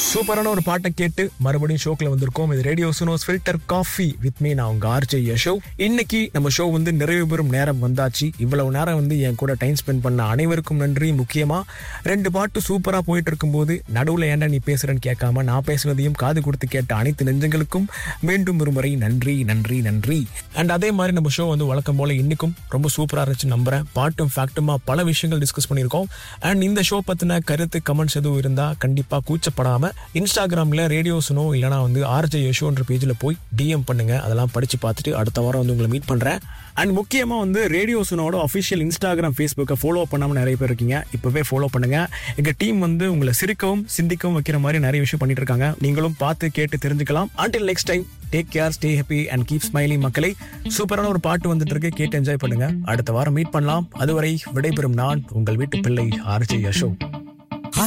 சூப்பரான ஒரு பாட்டை கேட்டு மறுபடியும் ஷோக்கில் வந்திருக்கோம் இது radio Suno's filter coffee with me நான் உங்க ஆர்ஜே யஷோ இன்னைக்கு நம்ம ஷோ வந்து நிறைவு பெறும் நேரம் வந்தாச்சு இவ்வளவு நேரம் வந்து என் கூட டைம் ஸ்பெண்ட் பண்ண அனைவருக்கும் நன்றி முக்கியமா ரெண்டு பாட்டு சூப்பரா போயிட்டு இருக்கும்போது நடுவுல ஏன்டா நீ பேசுறேன்னு கேட்காம நான் பேசுனதையும் காது கொடுத்து கேட்ட அனைத்து நெஞ்சங்களுக்கும் மீண்டும் ஒரு முறை நன்றி நன்றி நன்றி அண்ட் அதே மாதிரி நம்ம ஷோ வந்து வழக்கம் போல இன்னைக்கும் ரொம்ப சூப்பரா இருந்துச்சு நம்புறேன் பாட்டும் ஃபேக்ட்டுமா பல விஷயங்கள் டிஸ்கஸ் பண்ணியிருக்கோம் அண்ட் இந்த ஷோ பத்தின கருத்து கமெண்ட்ஸ் எதுவும் இருந்தா கண்டிப்பா கூச்சப்படாம இன்ஸ்டாகிராம்ல ரேடியோ சுனோ இல்லைனா வந்து ஆர்ஜே யஷோன்ற பேஜ்ல போய் டிஎம் பண்ணுங்க அதெல்லாம் படிச்சு பார்த்துட்டு அடுத்த வாரம் வந்து உங்களை மீட் பண்றேன் அண்ட் முக்கியமா வந்து ரேடியோ சுனோட அஃபிஷியல் இன்ஸ்டாகிராம் ஃபேஸ்புக்கை ஃபாலோ பண்ணாம நிறைய பேர் இருக்கீங்க இப்பவே ஃபாலோ பண்ணுங்க எங்க டீம் வந்து உங்களை சிரிக்கவும் சிந்திக்கவும் வைக்கிற மாதிரி நிறைய விஷயம் பண்ணிட்டு இருக்காங்க நீங்களும் பார்த்து கேட்டு தெரிஞ்சுக்கலாம் until next time take care stay happy and keep smiling மக்களை சூப்பரான ஒரு பாட்டு வந்துட்டு இருக்கு கேட்டு என்ஜாய் பண்ணுங்க அடுத்த வாரம் மீட் பண்ணலாம் அதுவரை விடைபெறும் நான் உங்கள் வீட்டு பிள்ளை ஆர்ஜே யஷோ